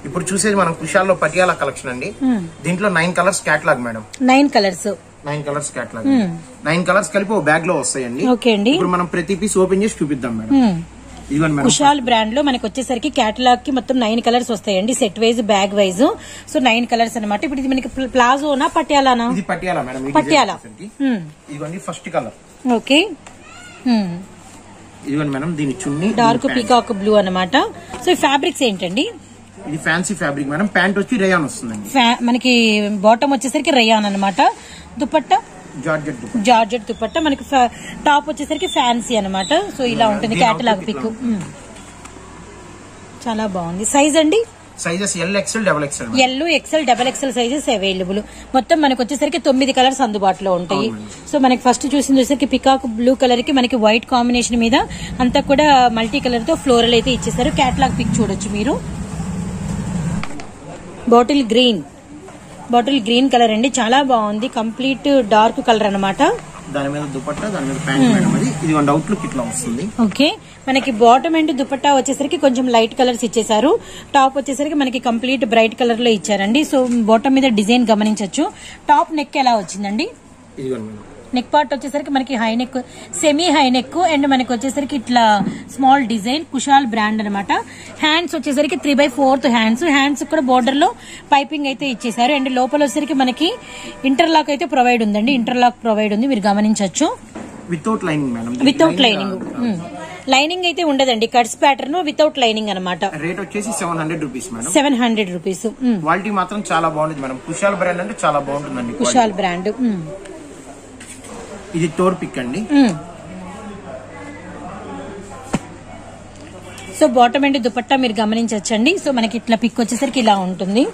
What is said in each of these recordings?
ఇప్పుడు చూసేది మనం కుషాల్లో పటియాలా కలెక్షన్ అండి దీంట్లో nine colours catalogue madam nine colours nine colours catalogue nine colours కలిపి ఒక బ్యాగ్ లో వస్తాయండి ఓకే అండి ఇప్పుడు మనం ప్రతి పీస్ ఓపెన్ చేసి చూపిద్దాం మేడం మ్మ్. ఇదిగోండి మేడం కుషాల్ బ్రాండ్ లో మనకి వచ్చేసరికి క్యాటలాగ్ కి మొత్తం నైన్ కలర్స్ వస్తాయండి set wise bag wise so nine colours అన్నమాట ఇప్పుడు ఇది మనకి ప్ల- ప్లాజోనా పట్యాలానా ఇది పటియాలా మేడం ఈ పట్యాలా డిజైన్ వచ్చేసరికి. మ్మ్. ఇదిగోండి ఫస్ట్ కలర్ ఓకే మ్మ్. ఇదిగోండి మేడం దీని చున్ని డార్క్ దీని పీకాక్ బ్లూ అన్నమాట సో ఈ ఫ్యాబ్రిక్స్ ఏంటండి ప్యాంట్. ఇది ఫ్యాన్సీ ఫ్యాబ్రిక్ మేడం ప్యాంట్ వచ్చి రేయాన్ వస్తుందండి ఫ్యా- మనకి బాటమ్ వచ్చేసరికి రయాన్ అన్నమాట దుపట్టా జార్జెట్ దుపట్టా. జార్జెట్ దుపట్టా మనకి ఫ- టాప్ వచ్చేసరికి ఫ్యాన్సీ అన్నమాట సో ఇలా ఉంటుంది దీని క్యాటలాగ్ outfit పిక్ ఇట్లా చాలా బాగుంది సైజ్ అండి sizes L XL double XL L XL double XL sizes available మొత్తం మనకు వచ్చేసరికి తొమ్మిది కలర్స్ అందుబాటులో ఉంటాయి సో మనకి ఫస్ట్ చూసింది వచ్చేసరికి పికాక్ బ్లూ కలర్ కి మనకి వైట్ కాంబినేషన్ మీద అంతా కూడా మల్టీ కలర్ తో ఫ్లోరల్ అయితే ఇచ్చేసారు క్యాట్లాగ్ పిక్ చూడొచ్చు మీరు bottle green bottle green colour అండి చాలా బాగుంది కంప్లీట్ డార్క్ కలర్ అన్నమాట దాని మీద దుపట్టా దాని మీద ప్యాంట్ మేడం అది ఇది వన్ అవుట్ లుక్ ఇట్లా వస్తుంది ఓకే మనకి బాటమ్ అండ్ దుపట్టా వచ్చేసరికి కొంచెం లైట్ కలర్స్ ఇచ్చేసారు టాప్ వచ్చేసరికి మనకి కంప్లీట్ బ్రైట్ కలర్ లో ఇచ్చారండి సో బాటమ్ మీద డిజైన్ గమనించవచ్చు టాప్ నెక్ ఎలా వచ్చిందండి ఇదిగోండి మేడం నెక్ పార్ట్ వచ్చేసరికి మనకి high neck semi high neck and మనకి వచ్చేసరికి ఇట్లా స్మాల్ డిజైన్ కుషాల్ బ్రాండ్ అన్నమాట హ్యాండ్స్ వచ్చేసరికి three by fourth hands hands కూడా బోర్డర్ లో పైపింగ్ అయితే ఇచ్చేసారు అండ్ లోపల వచ్చేసరికి మనకి ఇంటర్లాక్ అయితే ప్రొవైడ్ ఉందండి ఇంటర్లాక్ ప్రొవైడ్ ఉంది మీరు గమనించవచ్చు without lining madam without lining lining అయితే ఉండదండి కట్స్ ప్యాటర్న్ వితౌట్ లైనింగ్ అనమాట రేట్ వచ్చేసి seven hundred rupees madam seven hundred rupees quality మాత్రం చాలా బాగుంటుంది మేడం కుషాల్ బ్రాండ్ అంటే చాలా బాగుంటుందండి quality. కుషాల్ బ్రాండ్ ఇది టోర్ పిక్ అండి సో బాటమ్ అండ్ దుపట్టా మీరు గమనించవచ్చండి సో మనకి ఇట్లా పిక్ వచ్చేసరికి ఇలా ఉంటుంది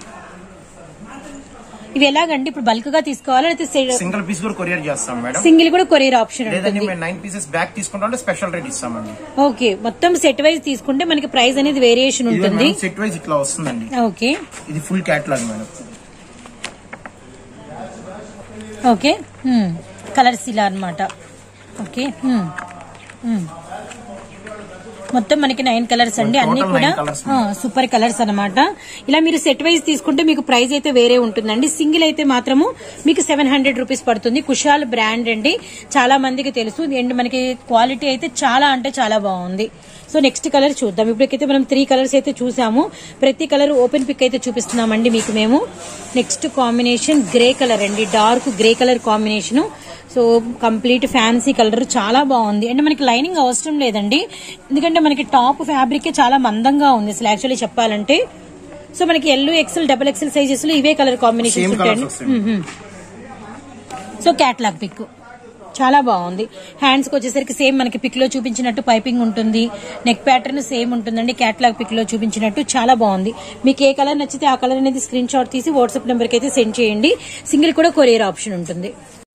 ఇవి ఎలాగండి ఇప్పుడు బల్క్ గా తీసుకోవాలా లేకపోతే సింగిల్ పీస్ కూడా కొరియర్ చేస్తాం మేడం సింగిల్ కూడా కొరియర్ ఆప్షన్ లేదంటే ఉంటుంది మేము నైన్ పీసెస్ బ్యాగ్ తీసుకుంటాం స్పెషల్ రేట్ ఇస్తామండి ఓకే మొత్తం సెట్ వైజ్ తీసుకుంటే మనకి ప్రైస్ అనేది వేరియేషన్ ఇది ఉంటుంది సెట్ వైజ్ ఇట్లా వస్తుందండి ఓకే ఇది full catalogue madam okay colours ఇలా అన్నమాట ఓకే హ్మ్. హ్మ్. మొత్తం మనకి నైన్ కలర్స్ అండి అన్ని Total కూడా nine colours. సూపర్ కలర్స్ అన్నమాట ఇలా మీరు సెట్ వైజ్ తీసుకుంటే మీకు ప్రైస్ అయితే వేరే ఉంటుందండి సింగిల్ అయితే మాత్రము మీకు సెవెన్ హండ్రెడ్ రూపీస్ పడుతుంది కుషాల్ బ్రాండ్ అండి చాలా మందికి తెలుసు అండ్ మనకి క్వాలిటీ అయితే చాలా అంటే చాలా బాగుంది సో నెక్స్ట్ కలర్ చూద్దాం ఇప్పటికైతే మనం త్రీ కలర్స్ అయితే చూసాము ప్రతి కలర్ ఓపెన్ పిక్ అయితే చూపిస్తున్నామండి మీకు మేము నెక్స్ట్ కాంబినేషన్ గ్రే కలర్ అండి dark grey colour combination so complete fancy colour చాలా బాగుంది అంటే మనకి లైనింగ్ అవసరం లేదండి ఎందుకంటే మనకి టాప్ ఫ్యాబ్రిక్ చాలా మందంగా ఉంది అసలు యాక్చువల్లీ చెప్పాలంటే సో మనకి L XL double XL sizes లో ఇవే కలర్ కాంబినేషన్స్ సేమ్ కలర్స్ ఉంటాయండి వస్తాయి సో క్యాట్లాగ్ పిక్ చాలా బాగుంది హ్యాండ్స్ కి వచ్చేసరికి సేమ్ మనకి పిక్ లో చూపించినట్టు పైపింగ్ ఉంటుంది నెక్ ప్యాటర్న్ సేమ్ ఉంటుందండి క్యాట్లాగ్ పిక్ లో చూపించినట్టు చాలా బాగుంది మీకు ఏ కలర్ నచ్చితే ఆ కలర్ అనేది స్క్రీన్ షాట్ తీసి వాట్సాప్ నెంబర్ కి అయితే సెండ్ చేయండి సింగిల్ కూడా కొరియర్ ఆప్షన్ ఉంటుంది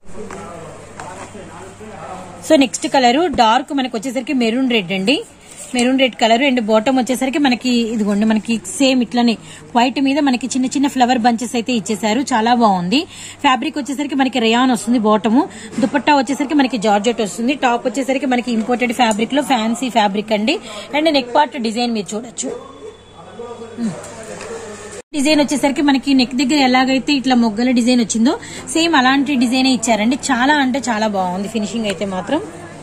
సో నెక్స్ట్ కలర్ డార్క్ మనకి వచ్చేసరికి మెరూన్ రెడ్ అండి maroon red colour and bottom వచ్చేసరికి మనకి ఇదిగోండి మనకి సేమ్ ఇట్లనే వైట్ మీద మనకి చిన్న చిన్న ఫ్లవర్ బంచెస్ అయితే ఇచ్చేసారు చాలా బాగుంది ఫ్యాబ్రిక్ వచ్చేసరికి మనకి రేయాన్ వస్తుంది బాటము దుపట్టా వచ్చేసరికి మనకి జార్జెట్ వస్తుంది టాప్ వచ్చేసరికి మనకి ఇంపోర్టెడ్ ఫ్యాబ్రిక్ లో ఫ్యాన్సీ ఫ్యాబ్రిక్ అండి అండ్ నెక్ పార్ట్ డిజైన్ మీరు చూడొచ్చు డిజైన్ వచ్చేసరికి మనకి నెక్ దగ్గర ఎలాగైతే ఇట్లా మొగ్గల డిజైన్ వచ్చిందో సేమ్ అలాంటి డిజైన్ ఇచ్చారండి చాలా అంటే చాలా బాగుంది ఫినిషింగ్ అయితే మాత్రం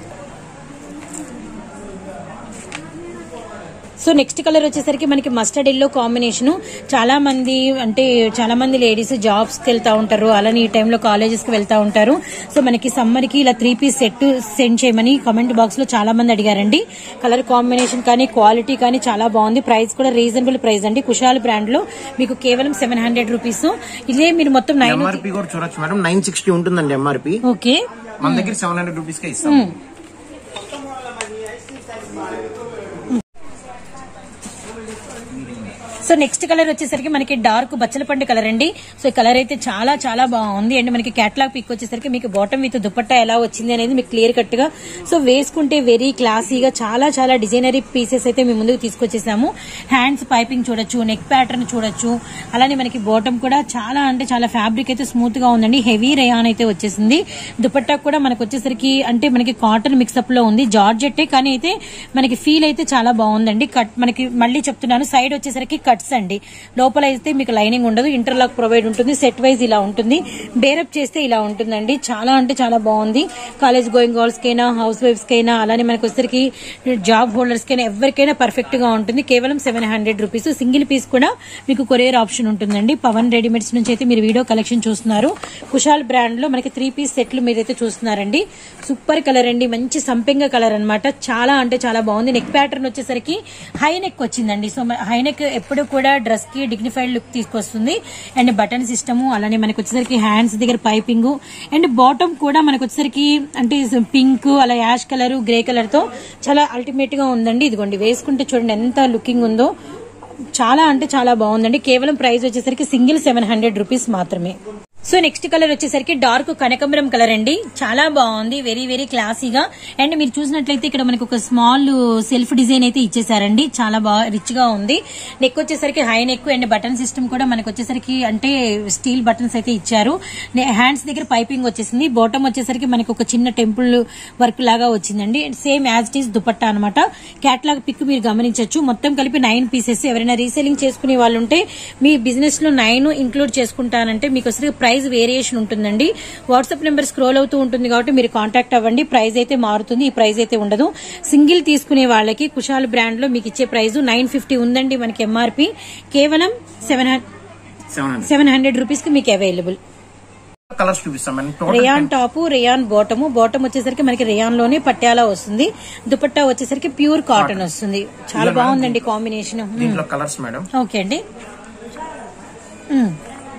సో నెక్స్ట్ కలర్ వచ్చేసరికి మనకి మస్టర్డ్ ఎల్లో కాంబినేషన్ చాలా మంది అంటే చాలా మంది లేడీస్ జాబ్స్ కి వెళ్తా ఉంటారు అలానే ఈ టైంలో కాలేజెస్ కి వెళ్తా ఉంటారు సో మనకి సమ్మర్ కి ఇలా త్రీ పీస్ సెట్ సెండ్ చేయమని కామెంట్ బాక్స్ లో చాలా మంది అడిగారండి కలర్ కాంబినేషన్ కానీ క్వాలిటీ కానీ చాలా బాగుంది ప్రైస్ కూడా రీజనబుల్ ప్రైస్ అండి కుషాల్ బ్రాండ్ లో మీకు కేవలం సెవెన్ హండ్రెడ్ రూపీస్ ఇదే మీరు మొత్తం నైన్ ఎంఆర్పి కూడా చూడొచ్చు మేడం నైన్ సిక్స్టీ ఉంటుందండి ఎంఆర్పి ఓకే మన దగ్గర సెవెన్ హండ్రెడ్ రూపీస్ కే ఇస్తాం సో నెక్స్ట్ కలర్ వచ్చేసరికి మనకి డార్క్ బచ్చలపండు కలర్ అండి సో ఈ కలర్ అయితే చాలా చాలా బాగుంది అండ్ మనకి క్యాట్లాగ్ పిక్ వచ్చేసరికి మీకు బాటమ్ విత్ దుపట్టా ఎలా వచ్చింది అనేది మీకు క్లియర్ కట్ గా సో వేసుకుంటే వెరీ క్లాసీగా చాలా చాలా డిజైనరీ పీసెస్ అయితే మీ ముందుకు తీసుకొచ్చేసాము హ్యాండ్స్ పైపింగ్ చూడొచ్చు నెక్ ప్యాటర్న్ చూడొచ్చు అలానే మనకి బాటమ్ కూడా చాలా అంటే చాలా ఫ్యాబ్రిక్ అయితే స్మూత్ గా ఉందండి హెవీ రేయాన్ అయితే వచ్చేసింది దుపట్టా కూడా మనకు వచ్చేసరికి అంటే మనకి కాటన్ మిక్సప్ లో ఉంది జార్జెట్టే కానీ అయితే మనకి ఫీల్ అయితే చాలా బాగుందండి కట్ మనకి మళ్ళీ చెప్తున్నాను సైడ్ వచ్చేసరికి కట్స్ అండి లోపల అయితే మీకు లైనింగ్ ఉండదు ఇంటర్లాక్ ప్రొవైడ్ ఉంటుంది సెట్ వైజ్ ఇలా ఉంటుంది బేరప్ చేస్తే ఇలా ఉంటుందండి చాలా అంటే చాలా బాగుంది కాలేజ్ గోయింగ్ గర్ల్స్ కైనా హౌస్ వైఫ్స్ కైనా అలానే మనకి వచ్చేసరికి జాబ్ హోల్డర్స్ కైనా ఎవరికైనా పర్ఫెక్ట్ గా ఉంటుంది కేవలం seven hundred rupees single piece కూడా మీకు కొరియర్ ఆప్షన్ ఉంటుందండి పవన్ రెడీమేడ్స్ నుంచి అయితే మీరు వీడియో కలెక్షన్ చూస్తున్నారు కుషాల్ బ్రాండ్ లో మనకి త్రీ పీస్ సెట్లు మీరైతే చూస్తున్నారండి సూపర్ కలర్ అండి మంచి సంపెంగ కలర్ అన్నమాట చాలా అంటే చాలా బాగుంది నెక్ ప్యాటర్న్ వచ్చేసరికి హై నెక్ వచ్చిందండి సో హై నెక్ ఎప్పుడు కూడా డ్రెస్ కి డిగ్నిఫైడ్ లుక్ తీసుకొస్తుంది అండ్ బటన్ సిస్టమ్ అలానే మనకి వచ్చేసరికి హ్యాండ్స్ దగ్గర పైపింగ్ అండ్ బాటమ్ కూడా మనకి వచ్చేసరికి అంటే పింక్ అలా యాష్ కలర్ గ్రే కలర్ తో చాలా అల్టిమేట్ గా ఉందండి ఇదిగోండి వేసుకుంటే చూడండి ఎంత లుకింగ్ ఉందో చాలా అంటే చాలా బాగుందండి కేవలం ప్రైస్ వచ్చేసరికి సింగిల్ సెవెన్ హండ్రెడ్ రూపీస్ మాత్రమే సో నెక్స్ట్ కలర్ వచ్చేసరికి డార్క్ కనకంబరం కలర్ అండి చాలా బాగుంది వెరీ వెరీ క్లాసీగా అండ్ మీరు చూసినట్లయితే ఇక్కడ మనకి ఒక స్మాల్ సెల్ఫ్ డిజైన్ అయితే ఇచ్చేసారండి చాలా బాగా రిచ్ గా ఉంది నెక్ వచ్చేసరికి high neck and button system కూడా మనకి వచ్చేసరికి అంటే స్టీల్ బటన్స్ అయితే ఇచ్చారు హ్యాండ్స్ దగ్గర పైపింగ్ వచ్చేసింది బాటమ్ వచ్చేసరికి మనకి ఒక చిన్న టెంపుల్ వర్క్ లాగా వచ్చిందండి same as it is dupatta అనమాట క్యాట్లాగ్ పిక్ మీరు గమనించవచ్చు మొత్తం కలిపి నైన్ పీసెస్ ఎవరైనా రీసెలింగ్ చేసుకునే వాళ్ళు ఉంటే మీ బిజినెస్ లో నైన్ ఇంక్లూడ్ చేసుకుంటానంటే మీకు వచ్చేసరికి ప్రైస్ వేరియేషన్ ఉంటుందండి వాట్సాప్ నెంబర్ స్క్రోల్ అవుతూ ఉంటుంది కాబట్టి మీరు కాంటాక్ట్ అవ్వండి ప్రైస్ అయితే మారుతుంది ఈ ప్రైస్ అయితే ఉండదు సింగిల్ తీసుకునే వాళ్ళకి కుషాల్ బ్రాండ్ లో మీకు ఇచ్చే ప్రైస్ నైన్ ఫిఫ్టీ ఉందండి మనకి ఎంఆర్పి కేవలం seven seven hundred seven hundred rupees కి మీకు అవైలబుల్ కలర్స్ చూపిస్తాం madam total rayon top rayon bottom bottom వచ్చేసరికి మనకి రేయాన్ లోనే పట్యాలా వస్తుంది దుపట్టా వచ్చేసరికి ప్యూర్ కాటన్ వస్తుంది చాలా బాగుందండి కాంబినేషన్ దీంట్లో కలర్స్ మేడం ఓకే అండి మ్మ్.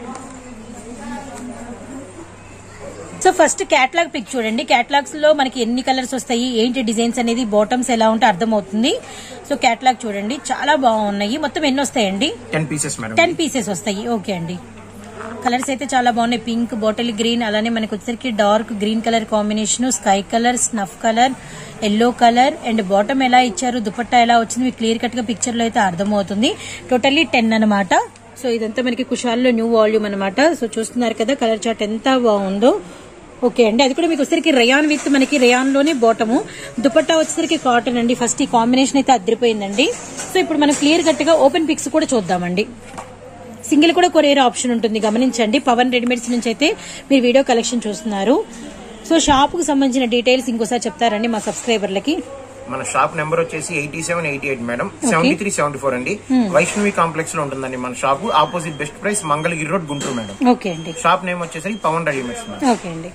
సో ఫస్ట్ క్యాట్లాగ్ పిక్ చూడండి క్యాట్లాగ్స్ లో మనకి ఎన్ని కలర్స్ వస్తాయి ఏంటి డిజైన్స్ అనేది బాటమ్స్ ఎలా ఉంటే అర్థమవుతుంది సో క్యాట్లాగ్ చూడండి చాలా బాగున్నాయి మొత్తం ఎన్ని వస్తాయండి ten pieces madam ten pieces వస్తాయి ఓకే అండి కలర్స్ అయితే చాలా బాగున్నాయి పింక్ బాటిల్ గ్రీన్ అలానే మనకి వచ్చేసరికి dark green colour combination sky colour snuff colour yellow colour and bottom ఎలా ఇచ్చారు దుపట్టా ఎలా వచ్చింది మీకు క్లియర్ కట్ గా పిక్చర్ లో అయితే అర్థమవుతుంది టోటల్లీ టెన్ అనమాట సో ఇదంతా మనకి కుషాల్లో న్యూ వాల్యూమ్ అనమాట సో చూస్తున్నారు కదా కలర్ చార్ట్ ఎంత బాగుందో ఓకే అండి అది కూడా మీకు వచ్చేసరికి రేయాన్ విత్ మనకి రేయాన్ లోనే బాటము దుపట్టా వచ్చేసరికి కాటన్ అండి ఫస్ట్ ఈ కాంబినేషన్ అయితే అదిరిపోయిందండి సో ఇప్పుడు మనం క్లియర్ కట్ గా ఓపెన్ పిక్స్ కూడా చూద్దామండి సింగిల్ కూడా కొరియర్ ఆప్షన్ ఉంటుంది గమనించండి పవన్ రెడీమేడ్స్ నుంచి అయితే మీరు వీడియో కలెక్షన్ చూస్తున్నారు సో షాప్ కు సంబంధించిన డీటెయిల్స్ ఇంకోసారి చెప్తారండి మా సబ్స్క్రైబర్లకి మన షాప్ నెంబర్ వచ్చేసి eighty seven eighty eight madam seventy three seventy four అండి వైష్ణవి కాంప్లెక్స్ లో ఉంటుందండి మన shop opposite best price Mangalagiri road Guntur madam okay అండి షాప్ నేమ్ వచ్చేసరికి పవన్ రెడీమేడ్స్ మేడం ఓకే అండి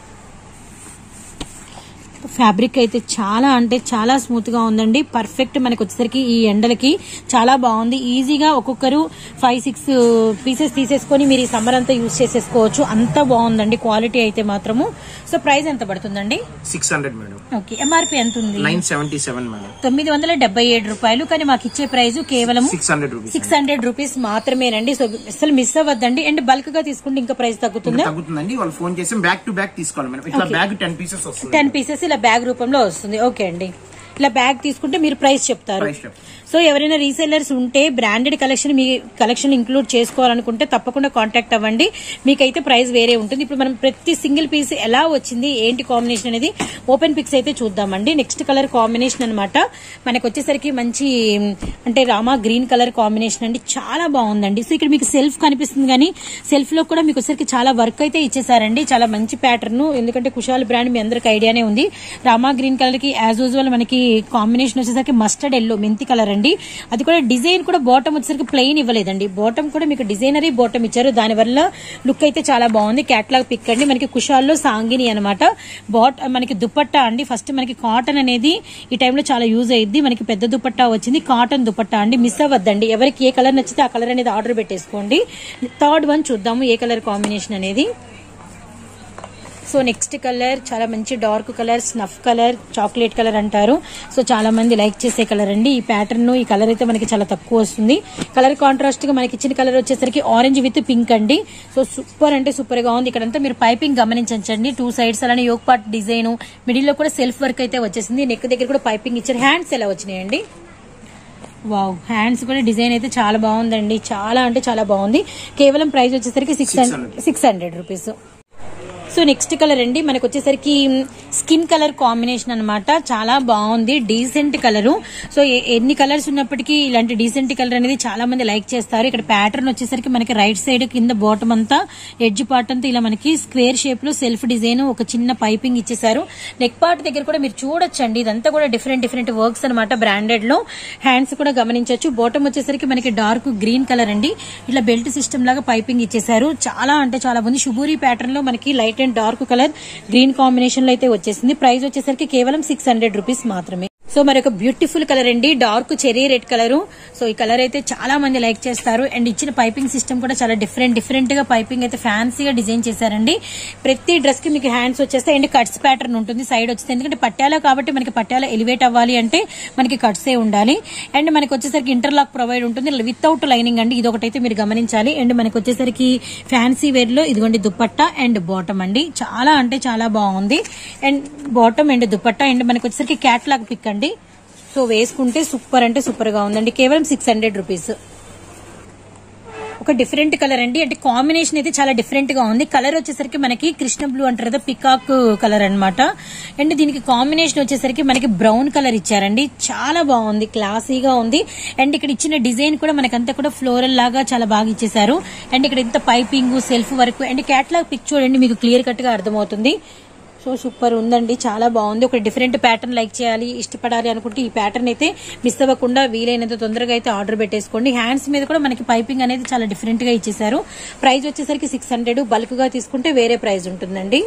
ఫ్యాబ్రిక్ అయితే చాలా అంటే చాలా స్మూత్ గా ఉందండి పర్ఫెక్ట్ మనకి వచ్చేసరికి ఈ ఎండలకి చాలా బాగుంది ఈజీగా ఒక్కొక్కరు ఫైవ్ సిక్స్ పీసెస్ తీసేసుకొని మీరు ఈ సమ్మర్ అంతా యూజ్ చేసేసుకోవచ్చు అంత బాగుందండి క్వాలిటీ అయితే మాత్రము సో ప్రైస్ ఎంత పడుతుందండి six hundred madam okay MRP ఎంత ఉంది నైన్ సెవెంటీ సెవెన్ మేడం తొమ్మిది వందల డెబ్బై ఏడు రూపాయలు కానీ మాకు ఇచ్చే ప్రైస్ కేవలం six hundred rupees six hundred rupees మాత్రమేనండి సో అసలు మిస్ అవ్వద్దండి అండ్ బల్క్ గా తీసుకుంటే ఇంకా ప్రైస్ తగ్గుతుందా తగ్గుతుందండి వాళ్ళు ఫోన్ చేసి బ్యాక్ టు బ్యాక్ తీసుకోవాలి మేడం ఇట్లా బ్యాగ్ టెన్ పీసెస్ వస్తుంది టెన్ పీసెస్ ఇలా బ్యాగ్ రూపంలో వస్తుంది ఓకే అండి ఇలా బ్యాగ్ తీసుకుంటే మీరు ప్రైస్ చెప్తారు ప్రైస్ చెప్తారు. సో ఎవరైనా రీసెల్లర్స్ ఉంటే బ్రాండెడ్ కలెక్షన్ మీ కలెక్షన్ ఇంక్లూడ్ చేసుకోవాలనుకుంటే తప్పకుండా కాంటాక్ట్ అవ్వండి మీకైతే ప్రైస్ వేరే ఉంటుంది ఇప్పుడు మనం ప్రతి సింగిల్ పీస్ ఎలా వచ్చింది ఏంటి కాంబినేషన్ అనేది ఓపెన్ పిక్స్ అయితే చూద్దామండి నెక్స్ట్ కలర్ కాంబినేషన్ అన్నమాట మనకు వచ్చేసరికి మంచి అంటే రామా గ్రీన్ కలర్ కాంబినేషన్ అండి చాలా బాగుందండి సో ఇక్కడ మీకు సెల్ఫ్ కనిపిస్తుంది కానీ సెల్ఫ్ లో కూడా మీకు వచ్చేసరికి చాలా వర్క్ అయితే ఇచ్చేసారండి చాలా మంచి ప్యాటర్న్ ఎందుకంటే కుషాల్ బ్రాండ్ మీ అందరికి ఐడియానే ఉంది రామా గ్రీన్ కలర్ కి యాజ్ యూజువల్ మనకి కాంబినేషన్ వచ్చేసరికి మస్టర్డ్ ఎల్లో మెంతి కలర్ అండి అది కూడా డిజైన్ కూడా బాటమ్ వచ్చేసరికి ప్లెయిన్ ఇవ్వలేదండి బాటమ్ కూడా మీకు డిజైనరీ బాటమ్ ఇచ్చారు దానివల్ల లుక్ అయితే చాలా బాగుంది క్యాట్లాగ్ పిక్ అండి మనకి కుషాల్లో సాంగిని అనమాట బాట్ మనకి దుపట్టా అండి ఫస్ట్ మనకి కాటన్ అనేది ఈ టైంలో చాలా యూజ్ అయ్యింది మనకి పెద్ద దుపట్టా వచ్చింది కాటన్ దుపట్టా అండి మిస్ అవ్వద్దండి ఎవరికి ఏ కలర్ నచ్చితే ఆ కలర్ అనేది ఆర్డర్ పెట్టేసుకోండి థర్డ్ వన్ చూద్దాము ఏ కలర్ కాంబినేషన్ అనేది సో నెక్స్ట్ కలర్ చాలా మంచి dark colour snuff colour chocolate colour అంటారు సో చాలా మంది లైక్ చేసే కలర్ అండి ఈ ప్యాటర్న్ ఈ కలర్ అయితే మనకి చాలా తక్కువ వస్తుంది కలర్ కాంట్రాస్ట్ గా మనకి ఇచ్చిన కలర్ వచ్చేసరికి ఆరెంజ్ విత్ పింక్ అండి సో సూపర్ అంటే సూపర్ గా ఉంది ఇక్కడంతా మీరు పైపింగ్ గమనించండి టూ సైడ్స్ అలానే యోగ్ పార్ట్ డిజైన్ మిడిల్ లో కూడా సెల్ఫ్ వర్క్ అయితే వచ్చేసింది నెక్ దగ్గర కూడా పైపింగ్ ఇచ్చారు హ్యాండ్స్ ఎలా వచ్చినాయండి వావ్ హ్యాండ్స్ కూడా డిజైన్ అయితే చాలా బాగుందండి చాలా అంటే చాలా బాగుంది కేవలం ప్రైస్ వచ్చేసరికి six six hundred rupees so next colour అండి మనకు వచ్చేసరికి స్కిన్ కలర్ కాంబినేషన్ అన్నమాట చాలా బాగుంది డీసెంట్ కలర్ సో ఎ- ఎన్ని కలర్స్ ఉన్నప్పటికీ ఇలాంటి డీసెంట్ కలర్ అనేది చాలా మంది లైక్ చేస్తారు ఇక్కడ ప్యాటర్న్ వచ్చేసరికి మనకి రైట్ సైడ్ కింద బాటమ్ అంతా ఎడ్జ్ పార్ట్ అంతా ఇలా మనకి స్క్వేర్ షేప్ లో సెల్ఫ్ డిజైన్ ఒక చిన్న పైపింగ్ ఇచ్చేసారు నెక్ పార్ట్ దగ్గర కూడా మీరు చూడొచ్చండి ఇదంతా కూడా డిఫరెంట్ డిఫరెంట్ వర్క్స్ అనమాట బ్రాండెడ్ లో హ్యాండ్స్ కూడా గమనించవచ్చు బాటమ్ వచ్చేసరికి మనకి డార్క్ గ్రీన్ కలర్ అండి ఇట్లా బెల్ట్ సిస్టమ్ లాగా పైపింగ్ ఇచ్చేసారు చాలా అంటే చాలా బాగుంది శుభూరి ప్యాటర్న్ లో మనకి light and dark colour green combination లో అయితే వచ్చేసింది ప్రైస్ వచ్చేసరికి కేవలం సిక్స్ హండ్రెడ్ రూపీస్ మాత్రమే సో మరి ఒక బ్యూటిఫుల్ కలర్ అండి dark cherry red colour so ఈ కలర్ అయితే చాలా మంది లైక్ చేస్తారు అండ్ ఇచ్చిన పైపింగ్ సిస్టమ్ కూడా చాలా డిఫరెంట్ డిఫరెంట్ గా పైపింగ్ అయితే ఫ్యాన్సీగా డిజైన్ చేశారండి ప్రతి డ్రెస్ కి మీకు హ్యాండ్స్ వచ్చేస్తాయి అండ్ కట్స్ ప్యాటర్న్ ఉంటుంది సైడ్ వచ్చేస్తే ఎందుకంటే పట్యాల కాబట్టి మనకి పట్యాల ఎలివేట్ అవ్వాలి అంటే మనకి కట్స్ ఏ ఉండాలి అండ్ మనకి వచ్చేసరికి ఇంటర్లాక్ ప్రొవైడ్ ఉంటుంది వితౌట్ లైనింగ్ అండి ఇది ఒకటైతే మీరు గమనించాలి అండ్ మనకి వచ్చేసరికి ఫ్యాన్సీ వేర్ లో ఇదిగోండి దుపట్టా అండ్ బాటమ్ అండి చాలా అంటే చాలా బాగుంది and bottom and dupatta and మనకి వచ్చేసరికి క్యాట్లాగ్ పిక్ అండి సో వేసుకుంటే సూపర్ అంటే సూపర్ గా ఉందండి కేవలం సిక్స్ హండ్రెడ్ రూపీస్ ఒక డిఫరెంట్ కలర్ అండి అంటే కాంబినేషన్ అయితే చాలా డిఫరెంట్ గా ఉంది కలర్ వచ్చేసరికి మనకి కృష్ణ బ్లూ అంటారు కదా పికాక్ కలర్ అన్నమాట అండ్ దీనికి కాంబినేషన్ వచ్చేసరికి మనకి బ్రౌన్ కలర్ ఇచ్చారండి చాలా బాగుంది క్లాసీగా ఉంది అండ్ ఇక్కడ ఇచ్చిన డిజైన్ కూడా మనకంతా కూడా ఫ్లోరల్ లాగా చాలా బాగా ఇచ్చేసారు అండ్ ఇక్కడ ఇంత piping self work and catalogue pic చూడండి మీకు క్లియర్ కట్ గా అర్థమవుతుంది సో సూపర్ ఉందండి చాలా బాగుంది ఒక డిఫరెంట్ ప్యాటర్న్ లైక్ చేయాలి ఇష్టపడాలి అనుకుంటే ఈ ప్యాటర్న్ అయితే మిస్ అవ్వకుండా వీలైనంత తొందరగా అయితే ఆర్డర్ పెట్టేసుకోండి హ్యాండ్స్ మీద కూడా మనకి పైపింగ్ అనేది చాలా డిఫరెంట్ గా ఇచ్చేసారు ప్రైస్ వచ్చేసరికి సిక్స్ హండ్రెడ్ బల్క్ గా తీసుకుంటే వేరే ప్రైస్ ఉంటుందండి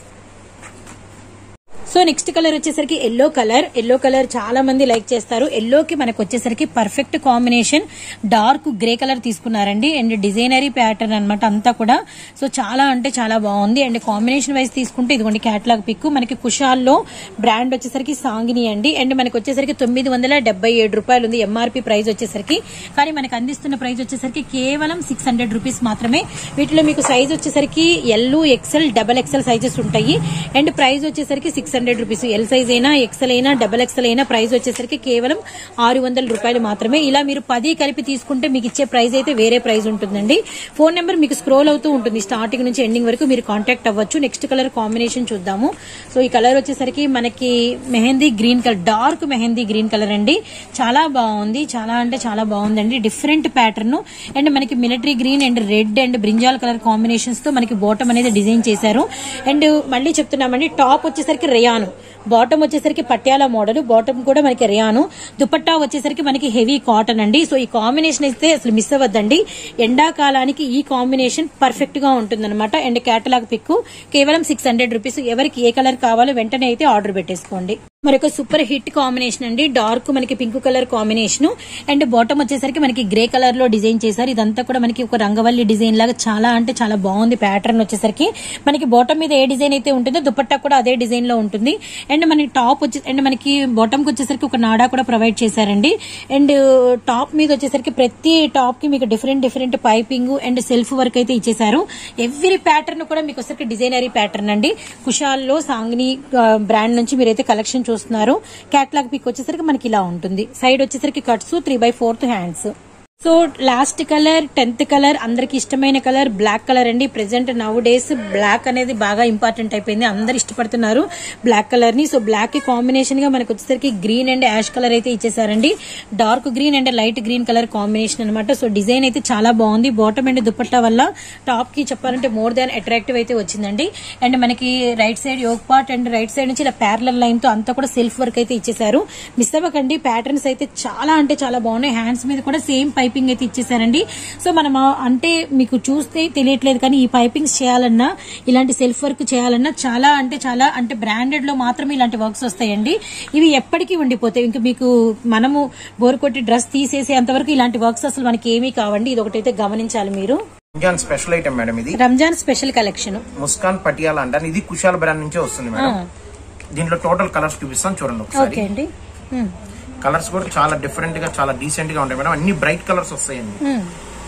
సో నెక్స్ట్ కలర్ వచ్చేసరికి ఎల్లో కలర్ ఎల్లో కలర్ చాలా మంది లైక్ చేస్తారు ఎల్లోకి మనకు వచ్చేసరికి perfect combination dark grey colour తీసుకున్నారండి అండ్ డిజైనరీ ప్యాటర్న్ అన్నమాట అంతా కూడా సో చాలా అంటే చాలా బాగుంది అండ్ కాంబినేషన్ వైజ్ తీసుకుంటే ఇదిగోండి క్యాట్లాగ్ పిక్ మనకి కుషాల్లో బ్రాండ్ వచ్చేసరికి సాంగిని అండి అండ్ మనకి వచ్చేసరికి తొమ్మిది వందల డెబ్బై ఏడు రూపాయలు ఉంది ఎంఆర్పి ప్రైస్ వచ్చేసరికి కానీ మనకి అందిస్తున్న ప్రైస్ వచ్చేసరికి కేవలం సిక్స్ హండ్రెడ్ రూపీస్ మాత్రమే వీటిలో మీకు సైజ్ వచ్చేసరికి L XL double XL sizes ఉంటాయి అండ్ ప్రైస్ వచ్చేసరికి six hundred rupees L size అయినా ఎక్సెల్ అయినా డబల్ ఎక్సెల్ అయినా ప్రైస్ వచ్చేసరికి కేవలం ఆరు వందల రూపాయలు మాత్రమే ఇలా మీరు పది కలిపి తీసుకుంటే మీకు ఇచ్చే ప్రైస్ అయితే వేరే ప్రైస్ ఉంటుందండి ఫోన్ నెంబర్ మీకు స్క్రోల్ అవుతూ ఉంటుంది స్టార్టింగ్ నుంచి ఎండింగ్ వరకు మీరు కాంటాక్ట్ అవ్వచ్చు నెక్స్ట్ కలర్ కాంబినేషన్ చూద్దాము సో ఈ కలర్ వచ్చేసరికి మనకి mehndi green colour dark mehndi green colour అండి చాలా బాగుంది చాలా అంటే చాలా బాగుందండి డిఫరెంట్ ప్యాటర్న్ అండ్ మనకి military green and red and brinjal colour combinations తో మనకి బాటమ్ అనేది డిజైన్ చేశారు అండ్ మళ్ళీ చెప్తున్నామండి టాప్ వచ్చేసరికి రేయాను బాటమ్ వచ్చేసరికి పట్యాల మోడల్ బాటమ్ కూడా మనకి రియాను దుపట్టా వచ్చేసరికి మనకి హెవీ కాటన్ అండి సో ఈ కాంబినేషన్ అయితే అసలు మిస్ అవ్వద్దండి ఎండాకాలానికి ఈ కాంబినేషన్ పర్ఫెక్ట్ గా ఉంటుందన్నమాట అండ్ క్యాటలాగ్ పిక్ కేవలం సిక్స్ హండ్రెడ్ రూపీస్ ఎవరికి ఏ కలర్ కావాలో వెంటనే అయితే ఆర్డర్ పెట్టేసుకోండి మరొక సూపర్ హిట్ కాంబినేషన్ అండి డార్క్ మనకి pink colour combination and bottom వచ్చేసరికి మనకి గ్రే కలర్ లో డిజైన్ చేశారు ఇదంతా కూడా మనకి ఒక రంగవల్లి డిజైన్ లాగా చాలా అంటే చాలా బాగుంది ప్యాటర్న్ వచ్చేసరికి మనకి బాటమ్ మీద ఏ డిజైన్ అయితే ఉంటుందో దుపట్టా కూడా అదే డిజైన్ లో ఉంటుంది అండ్ మనకి టాప్ వచ్చి అండ్ మనకి బాటమ్ కి వచ్చేసరికి ఒక నాడా కూడా ప్రొవైడ్ చేశారండి అండ్ టాప్ మీద వచ్చేసరికి ప్రతి టాప్ కి మీకు different different piping and self work అయితే ఇచ్చేసారు ఎవ్రీ ప్యాటర్న్ కూడా మీకు వచ్చేసరికి డిజైనరీ ప్యాటర్న్ అండి కుషాల్లో సాంగ్ని బ్రాండ్ నుంచి మీరైతే కలెక్షన్ చూస్తున్నారు క్యాట్లాగ్ పిక్ వచ్చేసరికి మనకి ఇలా ఉంటుంది సైడ్ వచ్చేసరికి cuts three by fourth hands so last colour tenth colour అందరికి ఇష్టమైన కలర్ బ్లాక్ కలర్ అండి ప్రెసెంట్ నవ్ డేస్ బ్లాక్ అనేది బాగా ఇంపార్టెంట్ అయిపోయింది అందరు ఇష్టపడుతున్నారు బ్లాక్ కలర్ ని సో బ్లాక్ కి కాంబినేషన్ గా మనకు వచ్చేసరికి గ్రీన్ అండ్ యాష్ కలర్ అయితే ఇచ్చేసారండి dark green and light green colour combination అనమాట సో డిజైన్ అయితే చాలా బాగుంది బాటమ్ అండ్ దుపట్టా వల్ల టాప్ కి చెప్పాలంటే మోర్ దాన్ అట్రాక్టివ్ అయితే వచ్చిందండి అండ్ మనకి right side yoke part and right side నుంచి ఇలా ప్యారలల్ లైన్ తో అంతా కూడా సెల్ఫ్ వర్క్ అయితే ఇచ్చేసారు మిస్ అవ్వకండి ప్యాటర్న్స్ అయితే చాలా అంటే చాలా బాగున్నాయి హ్యాండ్స్ మీద కూడా సేమ్ పైపింగ్ అయితే ఇచ్చేసారండి సో మనం ఆ- అంటే మీకు చూస్తే తెలియట్లేదు కానీ ఈ పైపింగ్స్ చేయాలన్నా ఇలాంటి సెల్ఫ్ వర్క్ చేయాలన్నా చాలా అంటే చాలా అంటే బ్రాండెడ్ లో మాత్రమే ఇలాంటి వర్క్స్ వస్తాయండి ఇవి ఎప్పటికీ ఉండిపోతాయి ఇంకా మీకు మనము బోర్ కొట్టి డ్రెస్ తీసేసేంత వరకు ఇలాంటి వర్క్స్ అసలు మనకి ఏమీ కావండి ఇది ఒకటైతే గమనించాలి మీరు రంజాన్ స్పెషల్ ఐటమ్ మేడం ఇది రంజాన్ స్పెషల్ కలెక్షన్ ముస్కాన్ పటియాలా అంటారు ఇది కుషాల్ బ్రాండ్ నుంచే వస్తుంది మేడం దీంట్లో టోటల్ కలర్స్ చూపిస్తాను చూడండి ఓకే ఒకసారి అండి ఉమ్, కలర్స్ కూడా చాలా డిఫరెంట్ గా చాలా డీసెంట్ గా ఉంటాయి మేడం అన్ని బ్రైట్ కలర్స్ వస్తాయండి ఉమ్.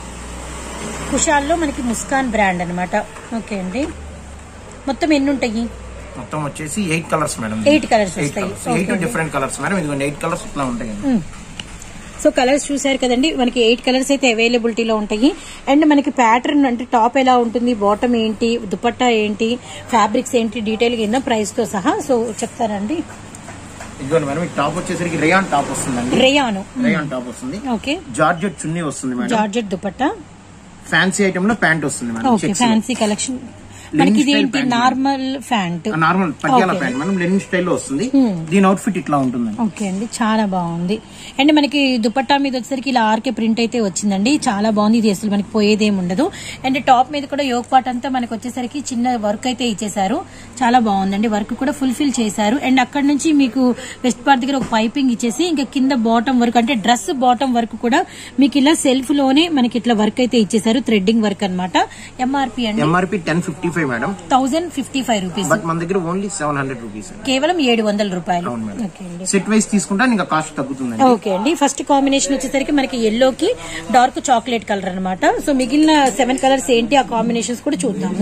కుషాల్లో మనకి ముస్కాన్ బ్రాండ్ అన్నమాట ఓకే అండి మొత్తం ఎన్ని ఉంటాయి మొత్తం వచ్చేసి eight colours madam Eight colours వస్తాయి. Eight Okay. Different colours madam ఇదిగోండి ఎయిట్ కలర్స్ ఇట్లా ఉంటాయండి ఉమ్. సో కలర్స్ చూసారు కదండి మనకి ఎయిట్ కలర్స్ అయితే అవైలబిలిటీలో ఉంటాయి అండ్ మనకి ప్యాటర్న్ అంటే టాప్ ఎలా ఉంటుంది బాటమ్ ఏంటి దుపట్టా ఏంటి ఫ్యాబ్రిక్స్ ఏంటి డీటెయిల్ కింద ప్రైస్ తో సహా సో చెప్తారండి ఇదిగోండి మేడం ఈ టాప్ వచ్చేసరికి రేయాన్ టాప్ వస్తుందండి రేయాను రేయాన్ టాప్ వస్తుంది ఓకే జార్జెట్ చున్నీ వస్తుంది madam georgette dupatta fancy item లో ప్యాంట్ వస్తుంది మేడం ఓకే ఫ్యాన్సీ కలెక్షన్ మనకి ఇది style ఏంటి pant. Normal pant normal Patiala Okay. Pant madam linen స్టైల్లో వస్తుంది దీని అవుట్ ఫిట్ ఇట్లా ఉంటుందండి ఓకే అండి చాలా బాగుంది అండ్ మనకి దుపట్టా మీద వచ్చేసరికి ఇలా ఆర్కే ప్రింట్ అయితే వచ్చిందండి చాలా బాగుంది ఇది అసలు మనకి పోయేదేం ఉండదు అండ్ టాప్ మీద కూడా యోగ్ పాట్ అంతా మనకి వచ్చేసరికి చిన్న వర్క్ అయితే ఇచ్చేసారు చాలా బాగుందండి వర్క్ కూడా ఫుల్ఫిల్ చేశారు అండ్ అక్కడ నుంచి మీకు వెస్ట్ పార్ట్ దగ్గర ఒక పైపింగ్ ఇచ్చేసి ఇంకా కింద బాటమ్ వర్క్ అంటే డ్రెస్ బాటమ్ వర్క్ కూడా మీకు ఇలా సెల్ఫ్ లోనే మనకి ఇట్లా వర్క్ అయితే ఇచ్చేసారు థ్రెడ్డింగ్ వర్క్ అన్నమాట ఎంఆర్పి అండి MRP ten fifty five madam thousand fifty five rupees but మన దగ్గర ఓన్లీ సెవెన్ హండ్రెడ్ రూపీస్ కేవలం ఏడు వందల రూపాయలు అవును మేడం. ఓకే అండి సెట్ వైస్ తీసుకుంటే ఇంకా కాస్ట్ తగ్గుతుందండి ఓకే అండి ఫస్ట్ కాంబినేషన్ వచ్చేసరికి మనకి ఎల్లోకి డార్క్ చాక్లెట్ కలర్ అన్నమాట సో మిగిలిన సెవెన్ కలర్స్ ఏంటి ఆ కాంబినేషన్స్ కూడా చూద్దాము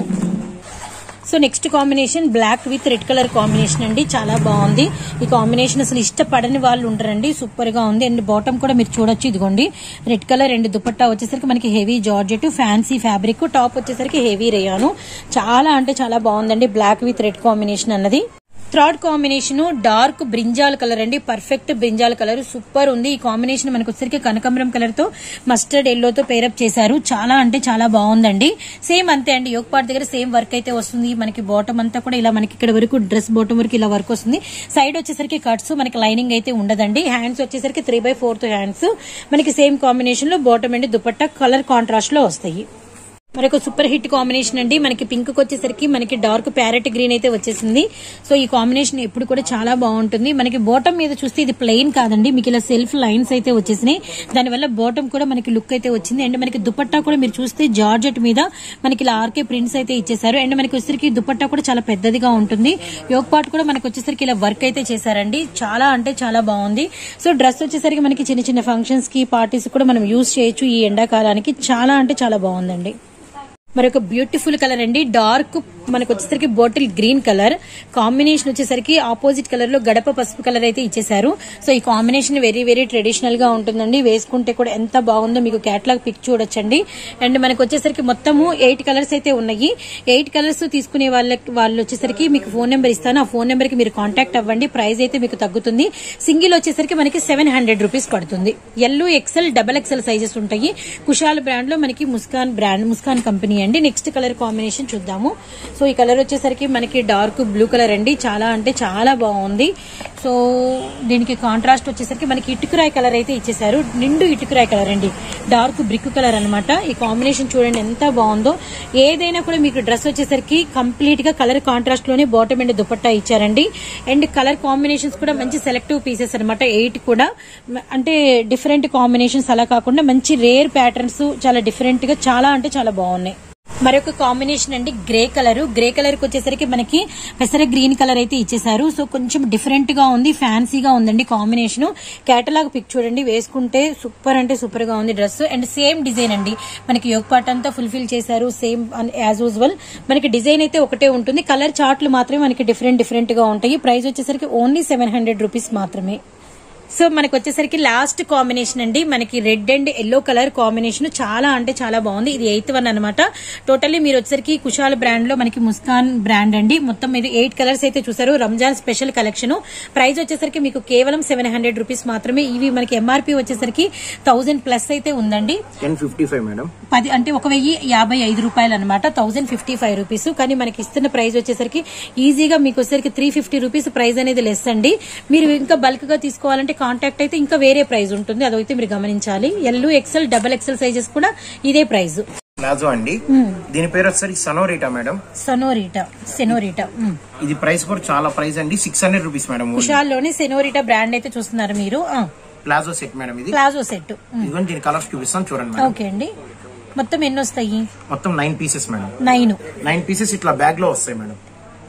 so next combination black with red colour combination అండి చాలా బాగుంది ఈ కాంబినేషన్ అసలు ఇష్టపడని వాళ్ళు ఉండరండి సూపర్ గా ఉంది అండ్ బాటమ్ కూడా మీరు చూడొచ్చు ఇదిగోండి రెడ్ కలర్ అండ్ దుపట్టా వచ్చేసరికి మనకి heavy georgette fancy fabric top వచ్చేసరికి హెవీ రేయాను చాలా అంటే చాలా బాగుందండి బ్లాక్ విత్ రెడ్ కాంబినేషన్ అన్నది third combination dark brinjal colour అండి పర్ఫెక్ట్ బ్రింజాల్ కలర్ సూపర్ ఉంది ఈ కాంబినేషన్ మనకు వచ్చేసరికి కనకాంబరం కలర్ తో మస్టర్డ్ ఎల్లోతో పేరప్ చేశారు చాలా అంటే చాలా బాగుందండి సేమ్ అంతే అండి యోగ్ పార్ట్ దగ్గర సేమ్ వర్క్ అయితే వస్తుంది మనకి బాటమ్ అంతా కూడా ఇలా మనకి ఇక్కడ వరకు డ్రెస్ బాటమ్ వరకు ఇలా వర్క్ వస్తుంది సైడ్ వచ్చేసరికి కట్స్ మనకి లైనింగ్ అయితే ఉండదండి హ్యాండ్స్ వచ్చేసరికి త్రీ బై ఫోర్త్ హ్యాండ్స్ మనకి సేమ్ కాంబినేషన్ లో బాటమ్ అండి దుపట్టా కలర్ కాంట్రాస్ట్ లో వస్తాయి మరొక సూపర్ హిట్ కాంబినేషన్ అండి మనకి పింక్ వచ్చేసరికి మనకి డార్క్ ప్యారెట్ గ్రీన్ అయితే వచ్చేసింది సో ఈ కాంబినేషన్ ఎప్పుడు కూడా చాలా బాగుంటుంది మనకి బాటమ్ మీద చూస్తే ఇది ప్లెయిన్ కాదండి మీకు ఇలా సెల్ఫ్ లైన్స్ అయితే వచ్చేసినాయి దానివల్ల బాటమ్ కూడా మనకి లుక్ అయితే వచ్చింది అండ్ మనకి దుపట్టా కూడా మీరు చూస్తే జార్జెట్ మీద మనకి ఇలా ఆర్కే ప్రింట్స్ అయితే ఇచ్చేసారు అండ్ మనకి వచ్చేసరికి దుపట్టా కూడా చాలా పెద్దదిగా ఉంటుంది యోగ్ పార్ట్ కూడా మనకి వచ్చేసరికి ఇలా వర్క్ అయితే చేశారండి చాలా అంటే చాలా బాగుంది సో డ్రెస్ వచ్చేసరికి మనకి చిన్న చిన్న ఫంక్షన్స్ కి పార్టీస్ కూడా మనం యూజ్ చేయొచ్చు ఈ ఎండాకాలానికి చాలా అంటే చాలా బాగుందండి మరొక బ్యూటిఫుల్ కలర్ అండి డార్క్ మనకు వచ్చేసరికి బాటిల్ గ్రీన్ కలర్ కాంబినేషన్ వచ్చేసరికి ఆపోజిట్ కలర్ లో గడప పసుపు కలర్ అయితే ఇచ్చేసారు సో ఈ కాంబినేషన్ వెరీ వెరీ ట్రెడిషనల్ గా ఉంటుందండి వేసుకుంటే కూడా ఎంత బాగుందో మీకు క్యాట్లాగ్ పిక్ చూడొచ్చండి అండ్ మనకు వచ్చేసరికి మొత్తము ఎయిట్ కలర్స్ అయితే ఉన్నాయి ఎయిట్ కలర్స్ తీసుకునే వాళ్ళకి వాళ్ళు వచ్చేసరికి మీకు ఫోన్ నెంబర్ ఇస్తాను ఆ ఫోన్ నెంబర్ కి మీరు కాంటాక్ట్ అవ్వండి ప్రైస్ అయితే మీకు తగ్గుతుంది సింగిల్ వచ్చేసరికి మనకి సెవెన్ హండ్రెడ్ రూపీస్ పడుతుంది ఎల్లు ఎక్సెల్ డబల్ ఎక్సెల్ సైజెస్ ఉంటాయి కుషాల్ బ్రాండ్ లో మనకి ముస్కాన్ బ్రాండ్ ముస్కాన్ కంపెనీ అండి నెక్స్ట్ కలర్ కాంబినేషన్ చూద్దాము సో ఈ కలర్ వచ్చేసరికి మనకి డార్క్ బ్లూ కలర్ అండి చాలా అంటే చాలా బాగుంది సో దీనికి కాంట్రాస్ట్ వచ్చేసరికి మనకి ఇటుకురాయి కలర్ అయితే ఇచ్చేసారు నిండు ఇటుకురాయి కలర్ అండి డార్క్ బ్రిక్ కలర్ అన్నమాట ఈ కాంబినేషన్ చూడండి ఎంత బాగుందో ఏదైనా కూడా మీకు డ్రెస్ వచ్చేసరికి కంప్లీట్ గా కలర్ కాంట్రాస్ట్ లోనే బాటమ్ అండ్ దుపట్టా ఇచ్చారండి అండ్ కలర్ కాంబినేషన్స్ కూడా మంచి సెలెక్టివ్ పీసెస్ అన్నమాట ఎయిట్ కూడా మ- అంటే డిఫరెంట్ కాంబినేషన్స్ అలా కాకుండా మంచి రేర్ ప్యాటర్న్స్ చాలా డిఫరెంట్ గా చాలా అంటే చాలా బాగున్నాయి మరొక కాంబినేషన్ అండి గ్రే కలర్ గ్రే కలర్ కి వచ్చేసరికి మనకి పెసర గ్రీన్ కలర్ అయితే ఇచ్చేసారు సో కొంచెం డిఫరెంట్ గా ఉంది ఫ్యాన్సీగా ఉందండి కాంబినేషన్ కేటలాగ్ పిక్ చూడండి వేసుకుంటే సూపర్ అంటే సూపర్ గా ఉంది డ్రెస్ అండ్ సేమ్ డిజైన్ అండి మనకి యోగ్ పార్ట్ అంతా ఫుల్ఫిల్ చేశారు సేమ్ యాజ్ యూజువల్ మనకి డిజైన్ అయితే ఒకటే ఉంటుంది కలర్ చార్ట్లు మాత్రమే మనకి డిఫరెంట్ డిఫరెంట్ గా ఉంటాయి ప్రైస్ వచ్చేసరికి ఓన్లీ సెవెన్ హండ్రెడ్ రూపీస్ మాత్రమే సో మనకి వచ్చేసరికి లాస్ట్ కాంబినేషన్ అండి మనకి red and yellow colour combination చాలా అంటే చాలా బాగుంది ఇది ఎయిత్ వన్ అనమాట టోటల్లీ మీరు వచ్చేసరికి కుషాల్ బ్రాండ్ లో మనకి ముస్కాన్ బ్రాండ్ అండి మొత్తం ఇది ఎయిట్ కలర్స్ అయితే చూసారు రంజాన్ స్పెషల్ కలెక్షన్ ప్రైస్ వచ్చేసరికి మీకు కేవలం సెవెన్ హండ్రెడ్ రూపీస్ మాత్రమే ఇవి మనకి ఎంఆర్పి వచ్చేసరికి థౌసండ్ ప్లస్ అయితే ఉందండి టెన్ ఫిఫ్టీ ఫైవ్ మేడం పది అంటే ఒక వెయ్యి యాభై ఐదు రూపాయలు అనమాట థౌసండ్ ఫిఫ్టీ ఫైవ్ రూపీస్ కానీ మనకి ఇస్తున్న ప్రైస్ వచ్చేసరికి ఈజీగా మీకు వచ్చేసరికి త్రీ ఫిఫ్టీ రూపీస్ ప్రైస్ అనేది లెస్ అండి మీరు ఇంకా బల్క్ గా తీసుకోవాలంటే కాంటాక్ట్ అయితే ఇంకా వేరే ప్రైస్ ఉంటుంది అదైతే మీరు గమనించాలి L XL double XL sizes కూడా ఇదే ప్రైస్ ప్లాజో అండి దీని పేరు వచ్చేసరికి సనోరిటా మేడం సనోరిటా సెనోరిటా మ్. ఇది ప్రైస్ కూడా చాలా ప్రైస్ అండి సిక్స్ హండ్రెడ్ రూపీస్ మేడం కుషాల్లోనే సెనోరిటా బ్రాండ్ అయితే చూస్తున్నారు మీరు ఆ, ప్లాజో సెట్ మేడం ఇది ప్లాజో సెట్ మ్. ఇదిగోండి దీని కలర్స్ చూపిస్తాను చూడండి మేడం ఓకే అండి మొత్తం ఎన్ని వస్తాయి మొత్తం nine pieces madam nine nine pieces ఇట్లా బ్యాగ్ లో వస్తాయి మేడం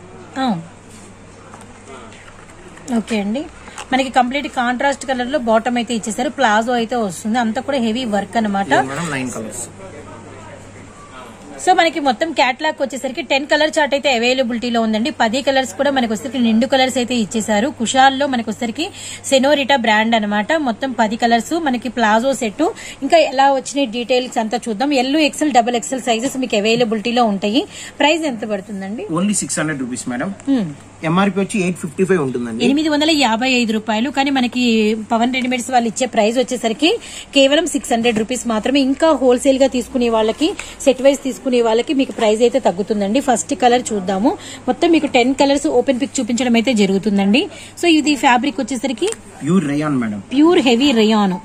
ఆ. ఓకే అండి మనకి కంప్లీట్ కాంట్రాస్ట్ కలర్ లో బాటమ్ అయితే ఇచ్చేసారు ప్లాజో అయితే వస్తుంది అంతా కూడా హెవీ వర్క్ అన్నమాట మేడం నైన్ కలర్స్ సో మనకి మొత్తం క్యాట్లాగ్ వచ్చేసరికి టెన్ కలర్ చార్ట్ అయితే అవైలబిలిటీలో ఉందండి పది కలర్స్ కూడా మనకి వచ్చేసరికి నిండు కలర్స్ అయితే ఇచ్చేసారు కుషాల్లో మనకి వచ్చేసరికి సెనోరిటా బ్రాండ్ అన్నమాట మొత్తం పది కలర్స్ మనకి ప్లాజో సెట్ ఇంకా ఎలా వచ్చినాయి డీటెయిల్స్ అంతా చూద్దాం L XL double XL sizes మీకు అవైలబిలిటీలో ఉంటాయి ప్రైస్ ఎంత పడుతుందండి only six hundred rupees madam MRP వచ్చి ఎయిట్ ఫిఫ్టీ ఫైవ్ ఉంటుందండి ఎనిమిది వందల యాభై ఐదు రూపాయలు కానీ మనకి పవన్ రెడీమేడ్స్ వాళ్ళు ఇచ్చే ప్రైస్ వచ్చేసరికి కేవలం సిక్స్ హండ్రెడ్ రూపీస్ మాత్రమే ఇంకా హోల్సేల్ గా తీసుకునే వాళ్ళకి సెట్ వైజ్ తీసుకునే వాళ్ళకి మీకు ప్రైస్ అయితే తగ్గుతుందండి ఫస్ట్ కలర్ చూద్దాము మొత్తం మీకు టెన్ కలర్స్ ఓపెన్ పిక్ చూపించడం అయితే జరుగుతుందండి సో ఇది ఫ్యాబ్రిక్ వచ్చేసరికి pure rayon madam pure heavy rayon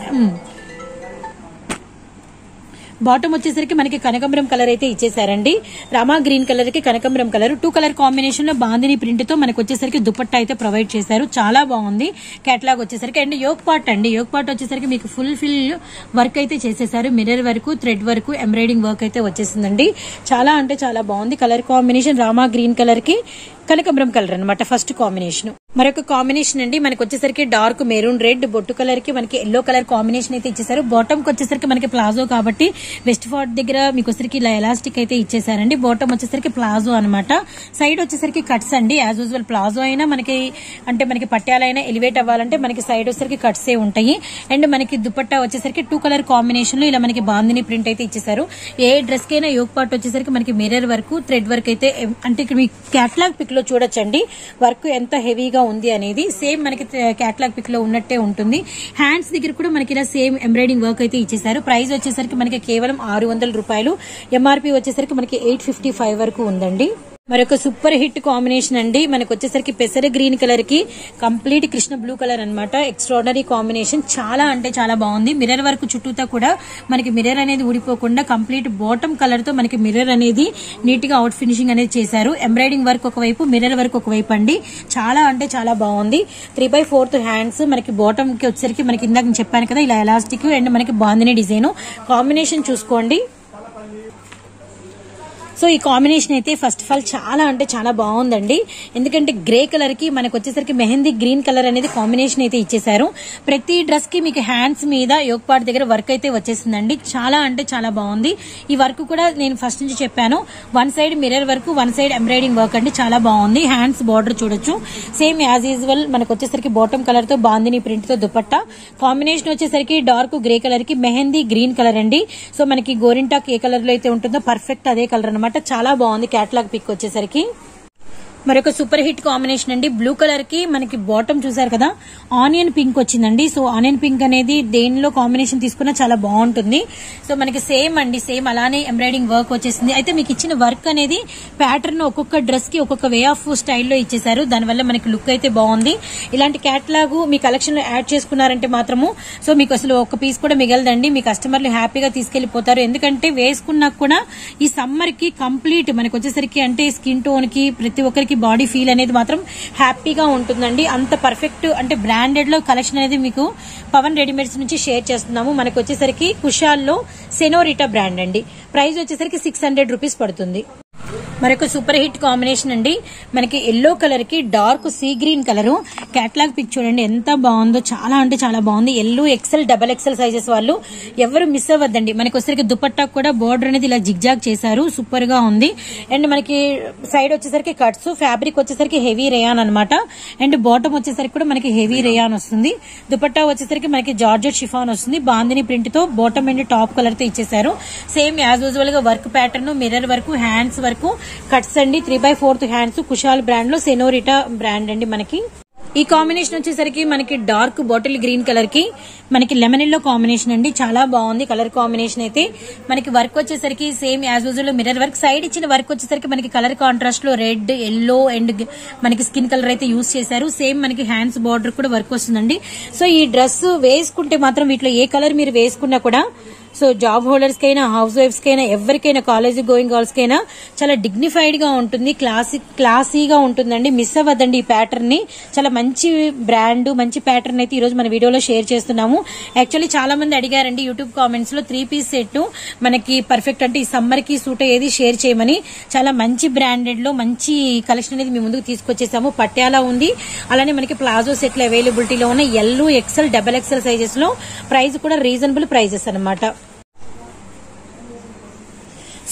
bottom వచ్చేసరికి మనకి కనకంబరం కలర్ అయితే ఇచ్చేసారండి రామా గ్రీన్ కలర్ కి కనకంబరం కలర్ టూ కలర్ కాంబినేషన్ లో బాందిని ప్రింట్ తో మనకు వచ్చేసరికి దుపట్టా అయితే ప్రొవైడ్ చేశారు చాలా బాగుంది కేటలాగ్ వచ్చేసరికి అండ్ యోగ్ పార్ట్ అండి యోగ్ పార్ట్ వచ్చేసరికి మీకు ఫుల్ ఫిల్ వర్క్ అయితే చేసేసారు మిర్రర్ వరకు థ్రెడ్ వరకు ఎంబ్రాయిడింగ్ వర్క్ అయితే వచ్చేసిందండి చాలా అంటే చాలా బాగుంది కలర్ కాంబినేషన్ రామా గ్రీన్ కలర్ కి కనకంబరం కలర్ అనమాట ఫస్ట్ కాంబినేషన్ మరొక కాంబినేషన్ అండి మనకి వచ్చేసరికి డార్క్ మెరూన్ రెడ్ బొట్టు కలర్ కి మనకి ఎల్లో కలర్ కాంబినేషన్ అయితే ఇచ్చేసారు బాటమ్ కి వచ్చేసరికి మనకి ప్లాజో కాబట్టి వెస్ట్ ఫార్ట్ దగ్గర మీకు వచ్చేసరికి ఇలా ఎలాస్టిక్ అయితే ఇచ్చేసారండి బాటమ్ వచ్చేసరికి ప్లాజో అనమాట సైడ్ వచ్చేసరికి కట్స్ అండి యాజ్ యూజువల్ ప్లాజో అయినా మనకి అంటే మనకి పట్యాలైనా ఎలివేట్ అవ్వాలంటే మనకి సైడ్ వచ్చేసరికి కట్స్ ఏ ఉంటాయి అండ్ మనకి దుపట్టా వచ్చేసరికి టూ కలర్ కాంబినేషన్ లో ఇలా మనకి బాందిని ప్రింట్ అయితే ఇచ్చేసారు ఏ డ్రెస్ కైనా యోగ్ పార్ట్ వచ్చేసరికి మనకి మిర్రర్ వరకు థ్రెడ్ వర్క్ అయితే ఎం- అంటే ఇక్కడ మీ క్యాట్లాగ్ పిక్ లో చూడొచ్చండి వర్క్ ఎంత హెవీగా ఉంది అనేది సేమ్ మనకి క్యాట్లాగ్ పిక్ లో ఉన్నట్టే ఉంటుంది హ్యాండ్స్ దగ్గర కూడా మనకి ఇలా సేమ్ ఎంబ్రాయిడింగ్ వర్క్ అయితే ఇచ్చేసారు ప్రైస్ వచ్చేసరికి మనకి కేవలం ఆరు వందల రూపాయలు ఎంఆర్పి వచ్చేసరికి మనకి ఎయిట్ ఫిఫ్టీ ఫైవ్ వరకు ఉందండి మరొక సూపర్ హిట్ కాంబినేషన్ అండి మనకు వచ్చేసరికి పెసర గ్రీన్ కలర్ కి కంప్లీట్ కృష్ణ బ్లూ కలర్ అన్నమాట ఎక్స్ట్రాడనరీ కాంబినేషన్ చాలా అంటే చాలా బాగుంది మిర్రర్ వర్క్ చుట్టూతా కూడా మనకి మిర్రర్ అనేది ఊడిపోకుండా కంప్లీట్ బాటమ్ కలర్ తో మనకి మిర్రర్ అనేది నీట్ గా అవుట్ ఫినిషింగ్ అనేది చేశారు ఎంబ్రాయిడింగ్ వర్క్ ఒకవైపు మిర్రర్ వర్క్ ఒకవైపు అండి చాలా అంటే చాలా బాగుంది త్రీ బై ఫోర్త్ హ్యాండ్స్ మనకి బాటమ్ కి వచ్చేసరికి మనకి ఇందాక నేను చెప్పాను కదా ఇలా ఎలాస్టిక్ అండ్ మనకి బాగుంది డిజైన్ కాంబినేషన్ చూసుకోండి సో ఈ కాంబినేషన్ అయితే ఫస్ట్ ఆఫ్ ఆల్ చాలా అంటే చాలా బాగుందండి ఎందుకంటే గ్రే కలర్ కి మనకు వచ్చేసరికి మెహందీ గ్రీన్ కలర్ అనేది కాంబినేషన్ అయితే ఇచ్చేసారు ప్రతి డ్రెస్ కి మీకు హ్యాండ్స్ మీద యోగ్ పార్ట్ దగ్గర వర్క్ అయితే వచ్చేసిందండి చాలా అంటే చాలా బాగుంది ఈ వర్క్ కూడా నేను ఫస్ట్ నుంచి చెప్పాను one side mirror work one side embroidering work అండి చాలా బాగుంది హ్యాండ్స్ బార్డర్ చూడొచ్చు సేమ్ యాజ్ యూజువల్ మనకు వచ్చేసరికి బాటమ్ కలర్ తో బాందిని ప్రింట్ తో దుపట్టా కాంబినేషన్ వచ్చేసరికి డార్క్ గ్రే కలర్ కి మెహందీ గ్రీన్ కలర్ అండి సో మనకి గోరింటాక్ ఏ కలర్ లో అయితే ఉంటుందో పర్ఫెక్ట్ అదే కలర్ అనమాట చాలా బాగుంది క్యాట్లాగ్ పిక్ వచ్చేసరికి మరొక సూపర్ హిట్ కాంబినేషన్ అండి బ్లూ కలర్ కి మనకి బాటమ్ చూసారు కదా ఆనియన్ పింక్ వచ్చిందండి సో ఆనియన్ పింక్ అనేది దేనిలో కాంబినేషన్ తీసుకున్నా చాలా బాగుంటుంది సో మనకి సేమ్ అండి సేమ్ అలానే ఎంబ్రాయిడింగ్ వర్క్ వచ్చేసింది అయితే మీకు ఇచ్చిన వర్క్ అనేది ప్యాటర్న్ ఒక్కొక్క డ్రెస్ కి ఒక్కొక్క వే ఆఫ్ స్టైల్లో ఇచ్చేసారు దానివల్ల మనకి లుక్ అయితే బాగుంది ఇలాంటి క్యాట్లాగ్ మీ కలెక్షన్ లో యాడ్ చేసుకున్నారంటే మాత్రము సో మీకు అసలు ఒక పీస్ కూడా మిగలదండి మీ కస్టమర్లు హ్యాపీగా తీసుకెళ్లిపోతారు ఎందుకంటే వేసుకున్నా కూడా ఈ సమ్మర్ కి కంప్లీట్ మనకి వచ్చేసరికి అంటే స్కిన్ టోన్ కి ప్రతి ఒక్కరికి బాడీ ఫీల్ అనేది మాత్రం హ్యాపీగా ఉంటుందండి అంత పర్ఫెక్ట్ అంటే బ్రాండెడ్ లో కలెక్షన్ అనేది మీకు పవన్ రెడీమేడ్స్ నుంచి షేర్ చేస్తున్నాము మనకి వచ్చేసరికి కుషాల్లో సెనోరిటా బ్రాండ్ అండి ప్రైస్ వచ్చేసరికి సిక్స్ హండ్రెడ్ రూపీస్ పడుతుంది మరొక సూపర్ హిట్ కాంబినేషన్ అండి మనకి ఎల్లో కలర్ కి dark sea green colour catalogue pic చూడండి ఎంత బాగుందో చాలా అంటే చాలా బాగుంది L XL double XL sizes వాళ్ళు ఎవరు మిస్ అవ్వద్దండి మనకి వచ్చేసరికి దుపట్టా కూడా బోర్డర్ అనేది ఇలా జిగ్జాగ్ చేశారు సూపర్ గా ఉంది అండ్ మనకి సైడ్ వచ్చేసరికి కట్స్ ఫ్యాబ్రిక్ వచ్చేసరికి హెవీ రేయాన్ అనమాట అండ్ బాటమ్ వచ్చేసరికి కూడా మనకి హెవీ రేయాన్ వస్తుంది దుపట్టా వచ్చేసరికి మనకి జార్జెట్ షిఫాన్ వస్తుంది బాందిని ప్రింట్ తో బాటమ్ అండ్ టాప్ కలర్ తో ఇచ్చేసారు సేమ్ యాజ్ యూజువల్ గా వర్క్ ప్యాటర్న్ మిర్రర్ వరకు హ్యాండ్స్ వరకు కట్స్ అండి three by fourth hands Kushal brand లో సెనోరిటా బ్రాండ్ అండి మనకి ఈ కాంబినేషన్ వచ్చేసరికి మనకి డార్క్ బాటిల్ గ్రీన్ కలర్ కి మనకి లెమన్ ఎల్లో కాంబినేషన్ అండి చాలా బాగుంది కలర్ కాంబినేషన్ అయితే మనకి వర్క్ వచ్చేసరికి same as usual mirror work side ఇచ్చిన వర్క్ వచ్చేసరికి మనకి కలర్ కాంట్రాస్ట్ లో రెడ్ ఎల్లో అండ్ మనకి స్కిన్ కలర్ అయితే యూస్ చేశారు సేమ్ మనకి హ్యాండ్స్ బార్డర్ కూడా వర్క్ వస్తుందండి సో ఈ డ్రెస్ వేసుకుంటే మాత్రం వీటిలో ఏ కలర్ మీరు వేసుకున్నా కూడా సో జాబ్ హోల్డర్స్ కైనా హౌస్ వైఫ్స్ కైనా ఎవరికైనా కాలేజ్ గోయింగ్ గర్ల్స్ కైనా చాలా డిగ్నిఫైడ్ గా ఉంటుంది క్లాసిక్ క్లాసీగా ఉంటుందండి మిస్ అవ్వద్దండి ఈ ప్యాటర్న్ ని చాలా మంచి బ్రాండ్ మంచి ప్యాటర్న్ అయితే ఈ రోజు మన వీడియోలో షేర్ చేస్తున్నాము యాక్చువల్లీ చాలా మంది అడిగారండి యూట్యూబ్ కామెంట్స్ లో త్రీ పీస్ సెట్ మనకి పర్ఫెక్ట్ అంటే ఈ సమ్మర్ కి సూట్ అయ్యేది షేర్ చేయమని చాలా మంచి బ్రాండెడ్ లో మంచి కలెక్షన్ అనేది మీ ముందుకు తీసుకొచ్చేసాము పట్యాలా ఉంది అలానే మనకి ప్లాజో సెట్లు అవైలబిలిటీలో ఉన్న L XL double XL sizes లో ప్రైస్ కూడా రీజనబుల్ ప్రైజెస్ అన్నమాట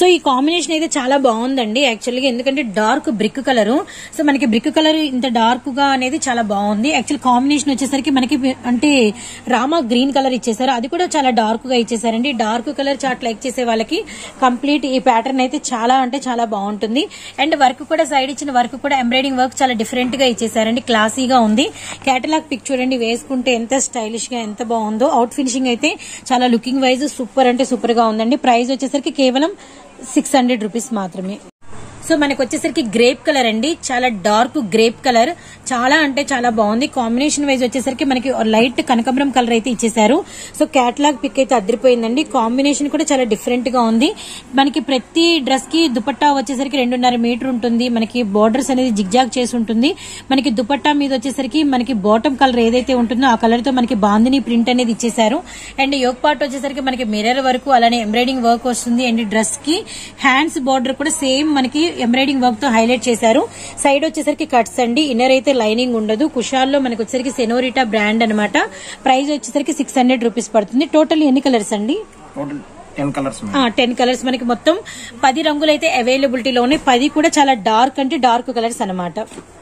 సో ఈ కాంబినేషన్ అయితే చాలా బాగుందండి యాక్చువల్గా ఎందుకంటే డార్క్ బ్రిక్ కలర్ సో మనకి బ్రిక్ కలర్ ఇంత డార్క్ గా అనేది చాలా బాగుంది యాక్చువల్ కాంబినేషన్ వచ్చేసరికి మనకి అంటే రామా గ్రీన్ కలర్ ఇచ్చేసారు అది కూడా చాలా డార్క్ గా ఇచ్చేసారండి డార్క్ కలర్ చాట్ లైక్ చేసే వాళ్ళకి కంప్లీట్ ఈ ప్యాటర్న్ అయితే చాలా అంటే చాలా బాగుంటుంది అండ్ వర్క్ కూడా సైడ్ ఇచ్చిన వర్క్ కూడా ఎంబ్రాయిడింగ్ వర్క్ చాలా డిఫరెంట్ గా ఇచ్చేసారండి క్లాసీగా ఉంది కేటలాగ్ పిక్ చూడండి వేసుకుంటే ఎంత స్టైలిష్ గా ఎంత బాగుందో అవుట్ ఫినిషింగ్ అయితే చాలా లుకింగ్ వైజ్ సూపర్ అంటే సూపర్ గా ఉందండి ప్రైస్ వచ్చేసరికి కేవలం సిక్స్ హండ్రెడ్ రూపీస్ మాత్రమే సో మనకు వచ్చేసరికి గ్రేప్ కలర్ అండి చాలా డార్క్ గ్రేప్ కలర్ చాలా అంటే చాలా బాగుంది కాంబినేషన్ వైజ్ వచ్చేసరికి మనకి లైట్ కనకబరం కలర్ అయితే ఇచ్చేసారు సో క్యాటలాగ్ పిక్ అయితే అదిరిపోయిందండి కాంబినేషన్ కూడా చాలా డిఫరెంట్ గా ఉంది మనకి ప్రతి డ్రెస్ కి దుపట్టా వచ్చేసరికి రెండున్నర మీటర్ ఉంటుంది మనకి బోర్డర్స్ అనేది జిగ్జాగ్ చేసి ఉంటుంది మనకి దుపట్టా మీద వచ్చేసరికి మనకి బాటమ్ కలర్ ఏదైతే ఉంటుందో ఆ కలర్ తో మనకి బాందిని ప్రింట్ అనేది ఇచ్చేసారు అండ్ యోగ్ పార్ట్ వచ్చేసరికి మనకి మిర్రర్ వర్క్ అలానే ఎంబ్రాయిడింగ్ వర్క్ వస్తుంది అండ్ డ్రెస్ కి హ్యాండ్స్ బార్డర్ కూడా సేమ్ మనకి ఎంబ్రాయిడింగ్ వర్క్ తో హైలైట్ చేశారు సైడ్ వచ్చేసరికి కట్స్ అండి ఇన్నర్ అయితే లైనింగ్ ఉండదు కుషాల్లో మనకి వచ్చేసరికి సెనోరిటా బ్రాండ్ అనమాట ప్రైస్ వచ్చేసరికి సిక్స్ హండ్రెడ్ రూపీస్ పడుతుంది టోటల్ ఎన్ని కలర్స్ అండి total ten colours madam ten colours మనకి మొత్తం పది రంగులు అయితే అవైలబిలిటీలో ఉన్నాయి పది కూడా చాలా డార్క్ అంటే డార్క్ కలర్స్ అన్నమాట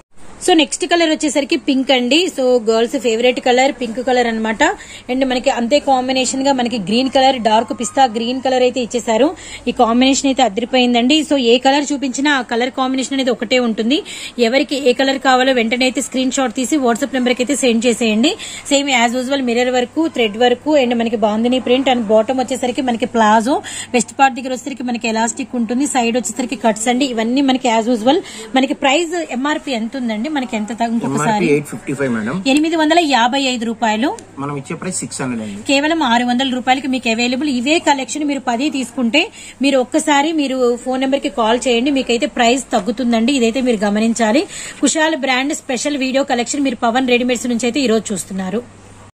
సో నెక్స్ట్ కలర్ వచ్చేసరికి పింక్ అండి so girls favourite colour pink colour అన్నమాట అండ్ మనకి అంతే కాంబినేషన్ గా మనకి green colour dark pista green colour అయితే ఇచ్చేసారు ఈ కాంబినేషన్ అయితే అదిరిపోయిందండి సో ఏ కలర్ చూపించినా ఆ కలర్ కాంబినేషన్ అనేది ఒకటే ఉంటుంది ఎవరికి ఏ కలర్ కావాలో వెంటనే అయితే స్క్రీన్ షాట్ తీసి వాట్సాప్ నెంబర్ కి అయితే సెండ్ చేసేయండి same as usual mirror work thread work and మనకి బాందిని ప్రింట్ అండ్ బాటమ్ వచ్చేసరికి మనకి ప్లాజో వెస్ట్ పార్ట్ దగ్గర వచ్చేసరికి మనకి ఎలాస్టిక్ ఉంటుంది సైడ్ వచ్చేసరికి కట్స్ అండి ఇవన్నీ మనకి యాజ్ యూజువల్ మనకి ప్రైస్ ఎంఆర్పి ఎంత ఉందండి మనకి ఎంత త- ఇంకొకసారి MRP eight fifty five madam ఎనిమిది వందల యాభై ఐదు రూపాయలు మనం ఇచ్చే ప్రైస్ సిక్స్ హండ్రెడ్ అండి కేవలం ఆరు వందల రూపాయలకి మీకు అవైలబుల్ ఇవే కలెక్షన్ మీరు పది తీసుకుంటే మీరు ఒక్కసారి మీరు ఫోన్ నెంబర్ కి కాల్ చేయండి మీకైతే ప్రైస్ తగ్గుతుందండి ఇదైతే మీరు గమనించాలి Kushal brand special video collection మీరు పవన్ రెడీమేడ్స్ నుంచి అయితే ఈ రోజు చూస్తున్నారు